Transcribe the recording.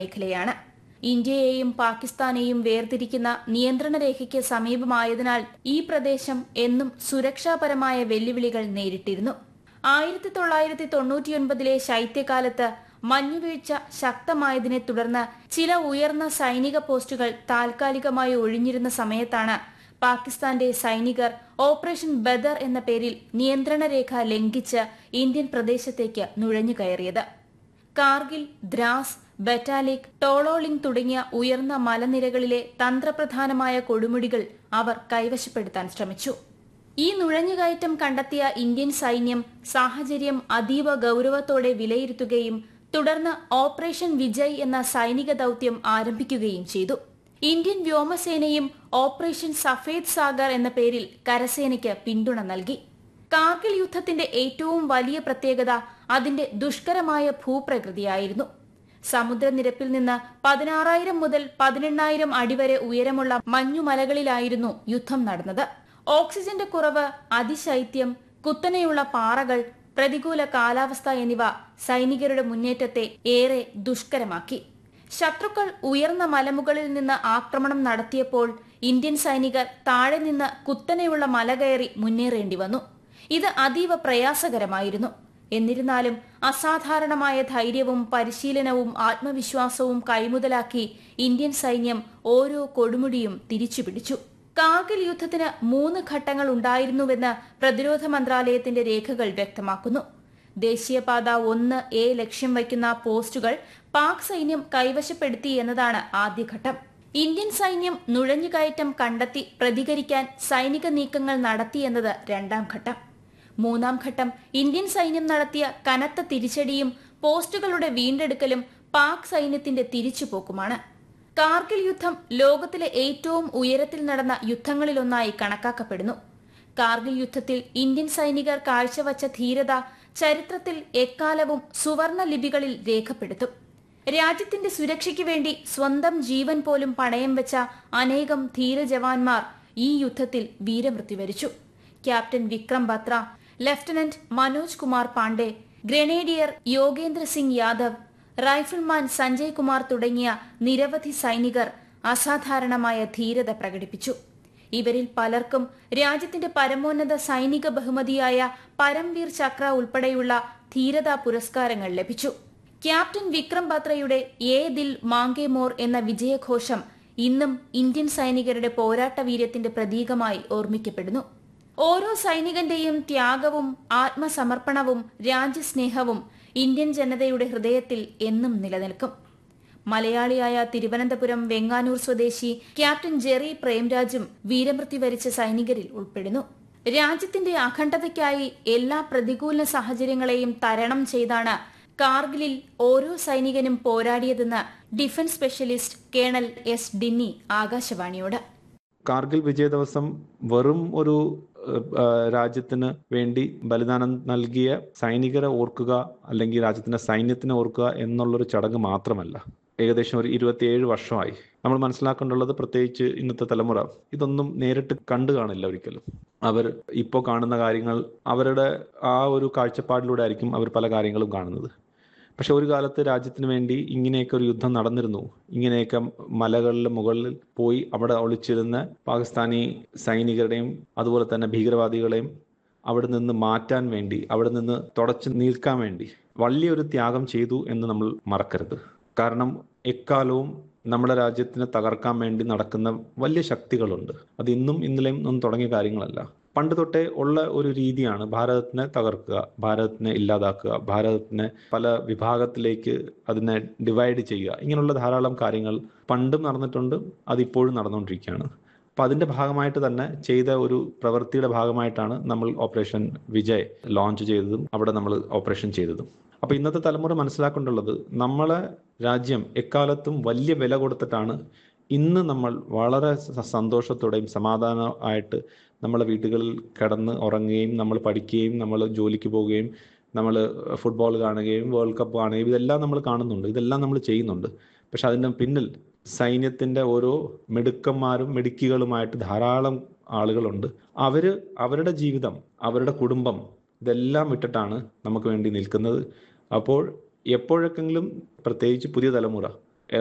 മേഖലയാണ് ഇന്ത്യയെയും പാകിസ്ഥാനെയും വേർതിരിക്കുന്ന നിയന്ത്രണ രേഖയ്ക്ക് സമീപമായതിനാൽ ഈ പ്രദേശം എന്നും സുരക്ഷാപരമായ വെല്ലുവിളികൾ നേരിട്ടിരുന്നു ആയിരത്തി തൊള്ളായിരത്തി തൊണ്ണൂറ്റിയൊൻപതിലെ ശൈത്യകാലത്ത് മഞ്ഞുവീഴ്ച ശക്തമായതിനെ തുടർന്ന് ചില ഉയർന്ന സൈനിക പോസ്റ്റുകൾ താൽക്കാലികമായി ഒഴിഞ്ഞിരുന്ന സമയത്താണ് പാകിസ്ഥാന്റെ സൈനികർ ഓപ്പറേഷൻ ബദർ എന്ന പേരിൽ നിയന്ത്രണ രേഖ ലംഘിച്ച് ഇന്ത്യൻ പ്രദേശത്തേക്ക് നുഴഞ്ഞുകയറിയത് കാർഗിൽ ദ്രാസ് ബറ്റാലിക് ടോളോളിംഗ് തുടങ്ങിയ ഉയർന്ന മലനിരകളിലെ തന്ത്രപ്രധാനമായ കൊടുമുടികൾ അവർ കൈവശപ്പെടുത്താൻ ശ്രമിച്ചു ഈ നുഴഞ്ഞുകയറ്റം കണ്ടെത്തിയ ഇന്ത്യൻ സൈന്യം സാഹചര്യം അതീവ ഗൌരവത്തോടെ വിലയിരുത്തുകയും തുടർന്ന് ഓപ്പറേഷൻ വിജയ് എന്ന സൈനിക ദൌത്യം ആരംഭിക്കുകയും ചെയ്തു ഇന്ത്യൻ വ്യോമസേനയും ഓപ്പറേഷൻ സഫേദ് സാഗർ എന്ന പേരിൽ കരസേനയ്ക്ക് പിന്തുണ നൽകി കാർഗിൽ യുദ്ധത്തിന്റെ ഏറ്റവും വലിയ പ്രത്യേകത അതിന്റെ ദുഷ്കരമായ ഭൂപ്രകൃതിയായിരുന്നു സമുദ്രനിരപ്പിൽ നിന്ന് പതിനാറായിരം മുതൽ പതിനെണ്ണായിരം അടി വരെ ഉയരമുള്ള മഞ്ഞുമലകളിലായിരുന്നു യുദ്ധം നടന്നത് ഓക്സിജന്റെ കുറവ് അതിശൈത്യം കുത്തനെയുള്ള പാറകൾ പ്രതികൂല കാലാവസ്ഥ എന്നിവ സൈനികരുടെ മുന്നേറ്റത്തെ ഏറെ ദുഷ്കരമാക്കി ശത്രുക്കൾ ഉയർന്ന മലമുകളിൽ നിന്ന് ആക്രമണം നടത്തിയപ്പോൾ ഇന്ത്യൻ സൈനികർ താഴെ നിന്ന് കുത്തനെയുള്ള മല കയറി മുന്നേറേണ്ടി വന്നു ഇത് അതീവ പ്രയാസകരമായിരുന്നു എന്നിരുന്നാലും അസാധാരണമായ ധൈര്യവും പരിശീലനവും ആത്മവിശ്വാസവും കൈമുതലാക്കി ഇന്ത്യൻ സൈന്യം ഓരോ കൊടുമുടിയും തിരിച്ചുപിടിച്ചു കാർഗിൽ യുദ്ധത്തിന് മൂന്ന് ഘട്ടങ്ങൾ ഉണ്ടായിരുന്നുവെന്ന് പ്രതിരോധ മന്ത്രാലയത്തിന്റെ രേഖകൾ വ്യക്തമാക്കുന്നു ദേശീയപാത ഒന്ന് എ ലക്ഷ്യം വയ്ക്കുന്ന പോസ്റ്റുകൾ പാക് സൈന്യം കൈവശപ്പെടുത്തി എന്നതാണ് ആദ്യഘട്ടം ഇന്ത്യൻ സൈന്യം നുഴഞ്ഞുകയറ്റം കണ്ടെത്തി പ്രതികരിക്കാൻ സൈനിക നീക്കങ്ങൾ നടത്തിയെന്നത് രണ്ടാം ഘട്ടം മൂന്നാം ഘട്ടം ഇന്ത്യൻ സൈന്യം നടത്തിയ കനത്ത തിരിച്ചടിയും പോസ്റ്റുകളുടെ വീണ്ടെടുക്കലും പാക് സൈന്യത്തിന്റെ തിരിച്ചുപോക്കുമാണ് കാർഗിൽ യുദ്ധം ലോകത്തിലെ ഏറ്റവും ഉയരത്തിൽ നടന്ന യുദ്ധങ്ങളിലൊന്നായി കണക്കാക്കപ്പെടുന്നു കാർഗിൽ യുദ്ധത്തിൽ ഇന്ത്യൻ സൈനികർ കാഴ്ചവച്ച ധീരത ചരിത്രത്തിൽ എക്കാലവും സുവർണ ലിപികളിൽ രേഖപ്പെടുത്തും രാജ്യത്തിന്റെ സുരക്ഷയ്ക്ക് വേണ്ടി സ്വന്തം ജീവൻ പോലും പണയം വെച്ച അനേകം ധീരജവാന്മാർ ഈ യുദ്ധത്തിൽ വീരമൃത്യു വരിച്ചു captain Vikram Batra lieutenant Manoj Kumar Pandey grenadier Yogendra Singh Yadav rifleman Sanjay Kumar തുടങ്ങിയ നിരവധി സൈനികർ അസാധാരണമായ ധീരത പ്രകടിപ്പിച്ചു ഇവരിൽ പലർക്കും രാജ്യത്തിന്റെ പരമോന്നത സൈനിക ബഹുമതിയായ പരംവീർ ചക്ര ഉൾപ്പെടെയുള്ള ധീരതാ പുരസ്കാരങ്ങൾ ലഭിച്ചു ക്യാപ്റ്റൻ വിക്രം ബത്രയുടെ ഏ ദിൽ മാങ്കെ മോർ എന്ന വിജയഘോഷം ഇന്നും ഇന്ത്യൻ സൈനികരുടെ പോരാട്ട വീര്യത്തിന്റെ പ്രതീകമായി ഓർമ്മിക്കപ്പെടുന്നു ഓരോ സൈനികന്റെയും ത്യാഗവും ആത്മസമർപ്പണവും രാജ്യസ്നേഹവും ഇന്ത്യൻ ജനതയുടെ ഹൃദയത്തിൽ എന്നും നിലനിൽക്കും മലയാളിയായ തിരുവനന്തപുരം വെങ്ങാനൂർ സ്വദേശി ക്യാപ്റ്റൻ ജെറി പ്രേംരാജും വീരമൃത്യു വരിച്ച സൈനികരിൽ ഉൾപ്പെടുന്നു രാജ്യത്തിന്റെ അഖണ്ഡതയ്ക്കായി എല്ലാ പ്രതികൂല സാഹചര്യങ്ങളെയും തരണം ചെയ്താണ് കാർഗിലിൽ ഓരോ സൈനികനും പോരാടിയതെന്ന് defence specialist colonel S Dinny ആകാശവാണിയോട് കാർഗിൽ വിജയ ദിവസം വെറും ഒരു രാജ്യത്തിന് വേണ്ടി ബലിദാനം നൽകിയ സൈനികരെ ഓർക്കുക അല്ലെങ്കിൽ രാജ്യത്തിന്റെ സൈന്യത്തിനെ ഓർക്കുക എന്നുള്ളൊരു ചടങ്ങ് മാത്രമല്ല ഏകദേശം ഒരു ഇരുപത്തിയേഴ് വർഷമായി നമ്മൾ മനസ്സിലാക്കേണ്ടുള്ളത് പ്രത്യേകിച്ച് ഇന്നത്തെ തലമുറ ഇതൊന്നും നേരിട്ട് കണ്ടു കാണില്ല ഒരിക്കലും അവർ ഇപ്പോൾ കാണുന്ന കാര്യങ്ങൾ അവരുടെ ആ ഒരു കാഴ്ചപ്പാടിലൂടെ ആയിരിക്കും അവർ പല കാര്യങ്ങളും കാണുന്നത് പക്ഷെ ഒരു കാലത്ത് രാജ്യത്തിന് വേണ്ടി ഇങ്ങനെയൊക്കെ ഒരു യുദ്ധം നടന്നിരുന്നു ഇങ്ങനെയൊക്കെ മലകളിലെ മുകളിൽ പോയി അവിടെ ഒളിച്ചിരുന്ന പാകിസ്ഥാനി സൈനികരുടെയും അതുപോലെ തന്നെ ഭീകരവാദികളെയും അവിടെ നിന്ന് മാറ്റാൻ വേണ്ടി അവിടെ നിന്ന് തുടച്ചു നീക്കാൻ വേണ്ടി വലിയൊരു ത്യാഗം ചെയ്തു എന്ന് നമ്മൾ മറക്കരുത് കാരണം എക്കാലവും നമ്മുടെ രാജ്യത്തിനെ തകർക്കാൻ വേണ്ടി നടക്കുന്ന വലിയ ശക്തികളുണ്ട് അത് ഇന്നും ഇന്നലെയും ഒന്നും തുടങ്ങിയ കാര്യങ്ങളല്ല പണ്ട് തൊട്ടേ ഉള്ള ഒരു രീതിയാണ് ഭാരതത്തിനെ തകർക്കുക ഭാരതത്തിനെ ഇല്ലാതാക്കുക ഭാരതത്തിനെ പല വിഭാഗത്തിലേക്ക് അതിനെ ഡിവൈഡ് ചെയ്യുക ഇങ്ങനെയുള്ള ധാരാളം കാര്യങ്ങൾ പണ്ടും നടന്നിട്ടുണ്ട് അതിപ്പോഴും നടന്നുകൊണ്ടിരിക്കുകയാണ് അപ്പൊ അതിന്റെ ഭാഗമായിട്ട് തന്നെ ചെയ്ത ഒരു പ്രവൃത്തിയുടെ ഭാഗമായിട്ടാണ് നമ്മൾ ഓപ്പറേഷൻ വിജയ് ലോഞ്ച് ചെയ്തതും അവിടെ നമ്മൾ ഓപ്പറേഷൻ ചെയ്തതും അപ്പൊ ഇന്നത്തെ തലമുറ മനസ്സിലാക്കേണ്ടുള്ളത് നമ്മളെ രാജ്യം എക്കാലത്തും വലിയ വില കൊടുത്തിട്ടാണ് ഇന്ന് നമ്മൾ വളരെ സന്തോഷത്തോടെയും സമാധാനമായിട്ട് നമ്മളെ വീടുകളിൽ കിടന്ന് ഉറങ്ങുകയും നമ്മൾ പഠിക്കുകയും നമ്മൾ ജോലിക്ക് പോവുകയും നമ്മൾ ഫുട്ബോൾ കാണുകയും വേൾഡ് കപ്പ് കാണുകയും ഇതെല്ലാം നമ്മൾ കാണുന്നുണ്ട് ഇതെല്ലാം നമ്മൾ ചെയ്യുന്നുണ്ട് പക്ഷെ അതിൻ്റെ പിന്നിൽ സൈന്യത്തിന്റെ ഓരോ മിടുക്കന്മാരും മിടുക്കികളുമായിട്ട് ധാരാളം ആളുകളുണ്ട് അവര് അവരുടെ ജീവിതം അവരുടെ കുടുംബം ഇതെല്ലാം വിട്ടിട്ടാണ് നമുക്ക് വേണ്ടി നിൽക്കുന്നത് അപ്പോൾ എപ്പോഴൊക്കെങ്കിലും പ്രത്യേകിച്ച് പുതിയ തലമുറ